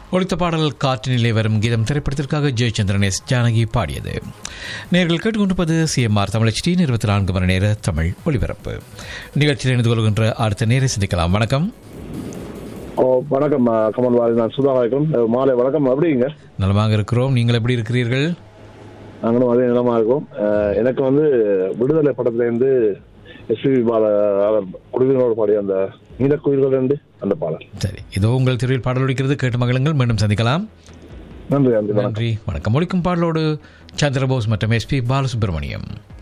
ஒழித்த பாடல் காற்றினிலே வரும் கீதம் திரைப்படத்திற்காக ஜெயச்சந்திரன் எஸ் ஜானகி பாடியது நேர்கள் கேட்டுக்கொண்டிருப்பது சிஎம்ஆர் தமிழ் டி இருபத்தி நான்கு மணி நேர தமிழ் ஒளிபரப்பு நிகழ்ச்சியில் இணைந்து கொள்கின்ற அடுத்த நேரை சந்திக்கலாம் வணக்கம் ஓ வணக்கம் அஹ், கமல் வாரி நான் சுதாகரன் அஹ், மாலை வணக்கம் எப்படிங்க நலமாக இருக்கிறோம் நீங்கள் எப்படி இருக்கிறீர்கள் நாங்களும் அதே நிலமா இருக்கோம் அஹ், எனக்கு வந்து விடுதலை படத்துலேருந்து எஸ்பிபி பால அவர் குழுவினோடு பாடிய அந்த நீலக்குயில்கள் இருந்து அந்த பாடல் சரி இதோ உங்கள் தெருவில் பாடல் ஒலிக்கிறது கேட்டு மகளுங்கள் மீண்டும் சந்திக்கலாம் நன்றி நன்றி வணக்கம் நன்றி வணக்கம் ஒழிக்கும் பாடலோடு சந்திரபோஸ் மற்றும் எஸ்பி பாலசுப்ரமணியம்